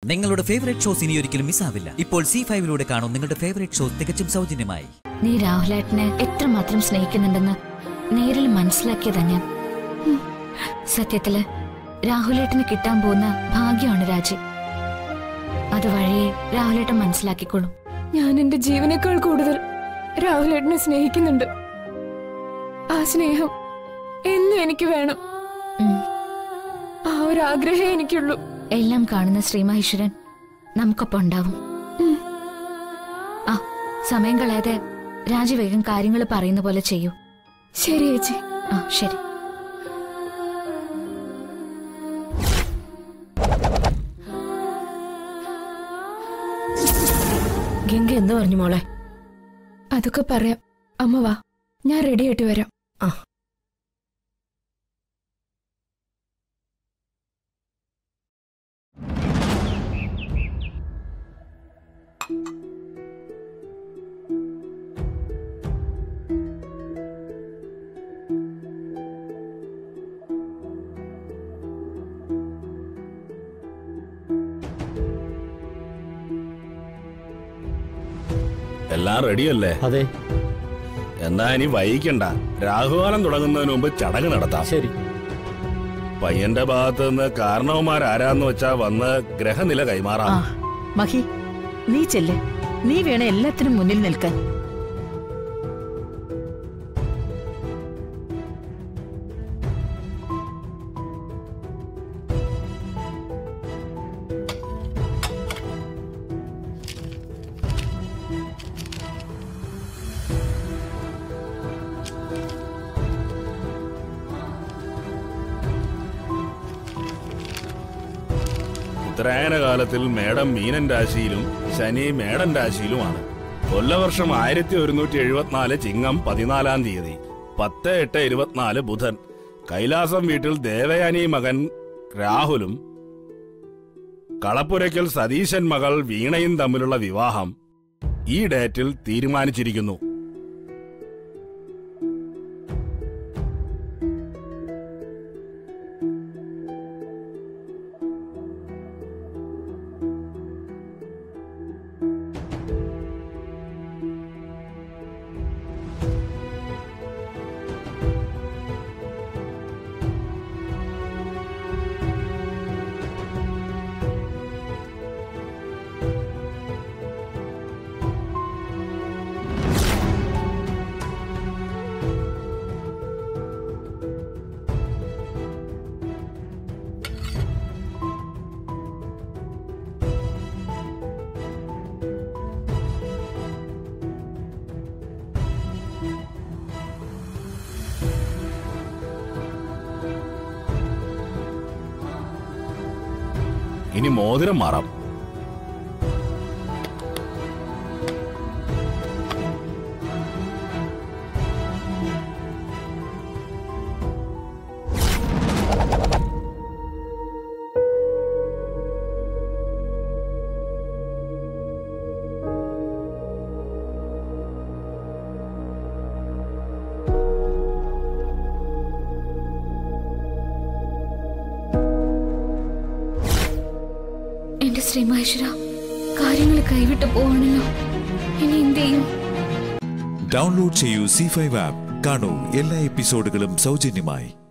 നിങ്ങളുടെ favourite shows ഇനി ഒരിക്കലും മിസ്സാവില്ല ഇപ്പോൾ സി ഫൈവിലൂടെ കാണും നിങ്ങളുടെ ഫേവറേറ്റ് ഷോസ് തികച്ചും സൗജന്യമായി നീ രാഹുലേട്ടനെ എത്രമാത്രം സ്നേഹിക്കുന്നുണ്ടെന്ന് നേരിൽ മനസ്സിലാക്കിയതാ ഞാൻ ഉം. സത്യത്തില് രാഹുലേട്ടന് കിട്ടാൻ പോകുന്ന ഭാഗ്യമാണ് രാജി അത് വഴിയെ രാഹുലേട്ടൻ മനസ്സിലാക്കിക്കോളും ഞാൻ എന്റെ ജീവനേക്കാൾ കൂടുതൽ രാഹുലേട്ടനെ സ്നേഹിക്കുന്നുണ്ട് ആ സ്നേഹം എന്നും എനിക്ക് വേണം ഉം. ആ ഒരു ആഗ്രഹമേ എനിക്കുള്ളൂ എല്ലാം കാണുന്ന ശ്രീമഹേശ്വരൻ നമുക്കൊപ്പം ഉണ്ടാവും ഉം. ആ സമയം കളയാതെ രാജി വേഗം കാര്യങ്ങൾ പറയുന്ന പോലെ ചെയ്യൂ ശരി ചേച്ചി ആ ശരി ഗംഗ എന്ത് പറഞ്ഞു മോളെ അതൊക്കെ പറയാം അമ്മ വാ ഞാൻ റെഡി ആയിട്ട് വരാം ആ എല്ലാം റെഡിയല്ലേ അതെ എന്നാ ഇനി വൈകിക്കണ്ട രാഹുകാലം തുടങ്ങുന്നതിന് മുമ്പ് ചടങ്ങ് നടത്താം ശരി പയ്യന്റെ ഭാഗത്ത് നിന്ന് കാരണവന്മാരാരാന്ന് വെച്ചാ വന്ന് ഗ്രഹനില ആ കൈമാറാം മഹി നീ ചെല്ല് നീ വേണം എല്ലാത്തിനും മുന്നിൽ നിൽക്കാൻ ഉത്തരായന കാലത്തിൽ മേടം മീനൻ രാശിയിലും ശനി മേടൻ രാശിയിലുമാണ് കൊല്ലവർഷം ആയിരത്തി ഒരുന്നൂറ്റി എഴുപത്തിനാല് ചിങ്ങം പതിനാലാം തീയതി പത്ത് എട്ട് ഇരുപത്തിനാല് ബുധൻ കൈലാസം വീട്ടിൽ ദേവയാനി മകൻ രാഹുലും കളപ്പുരയ്ക്കൽ സതീശൻ മകൾ വീണയും തമ്മിലുള്ള വിവാഹം ഈ ഡേറ്റിൽ തീരുമാനിച്ചിരിക്കുന്നു ഇനി മോതിരം മാറാം എന്റെ ശ്രീമഹേശ്വര കാര്യങ്ങൾ കൈവിട്ടു പോവാണല്ലോ ഇനി എന്ത് ചെയ്യും ഡൗൺലോഡ് ചെയ്യൂ സി ഫൈവ് ആപ്പ് കാണൂ എല്ലാ എപ്പിസോഡുകളും സൗജന്യമായി